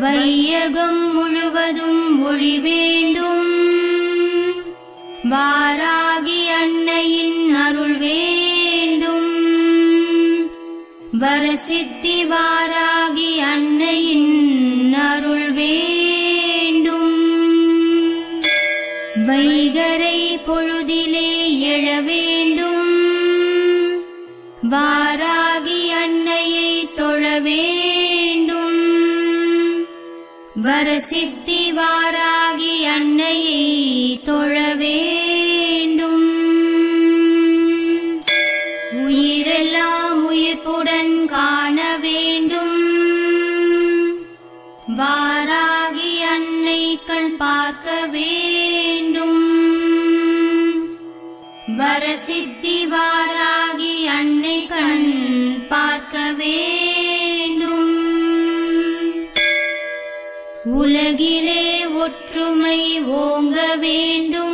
வையகம் முழுவதும் ஒளி வேண்டும் வாராகி அன்னையின் அருள் வேண்டும் வரசித்தி வாராகி அன்னையின் அருள் வேண்டும் வைகரை பொழுதிலே எழ வேண்டும் வாராகி அன்னையை தொழ வேண்டும் வரசித்தி வாராகி அன்னையை தொழ வேண்டும் உயிரெல்லாம் உயிர்ப்புடன் காண வேண்டும் வாராகி அன்னை கண் பார்க்க வேண்டும் வரசித்தி வாராகி அன்னை கண் பார்க்க வேண்டும் உலகிலே ஒற்றுமை ஓங்க வேண்டும்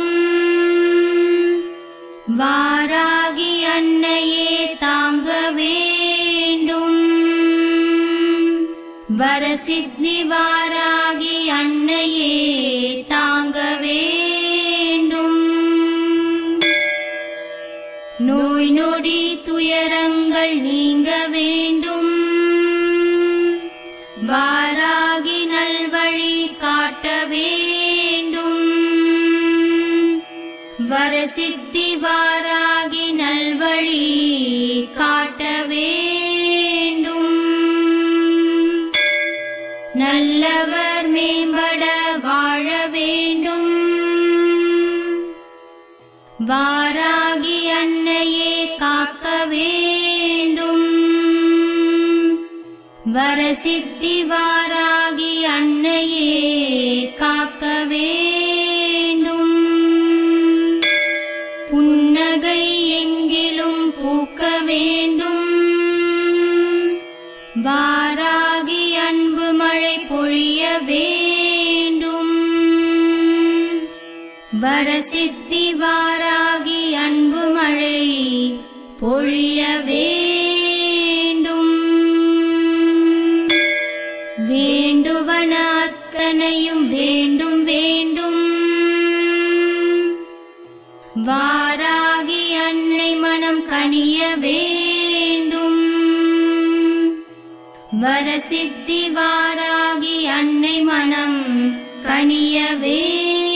வாராகி அன்னையே தாங்க வேண்டும் வரசித்தி வாராகி அன்னையே தாங்க வேண்டும் நோய் நொடி துயரங்கள் நீங்க வேண்டும் வாராகி நல்வழி காட்ட வேண்டும் வரசித்தி வாராகி நல்வழி காட்ட வேண்டும் நல்லவர் மேம்பட வாழ வேண்டும் வாராகி அன்னையே காக்க வேண்டும் வரசித்தி வாராகி அன்னையே காக்க வேண்டும் புன்னகை எங்கிலும் பூக்க வேண்டும் வாராகி அன்பு மழை பொழிய வேண்டும் வரசித்தி வாராகி அன்பு மழை பொழிய வேண்டும் வேண்டுவன அத்தனையும் வேண்டும் வேண்டும் வாராகி அன்னை மனம் கனிய வேண்டும் வரசித்தி வாராகி அன்னை மனம் கனிய வேண்டும்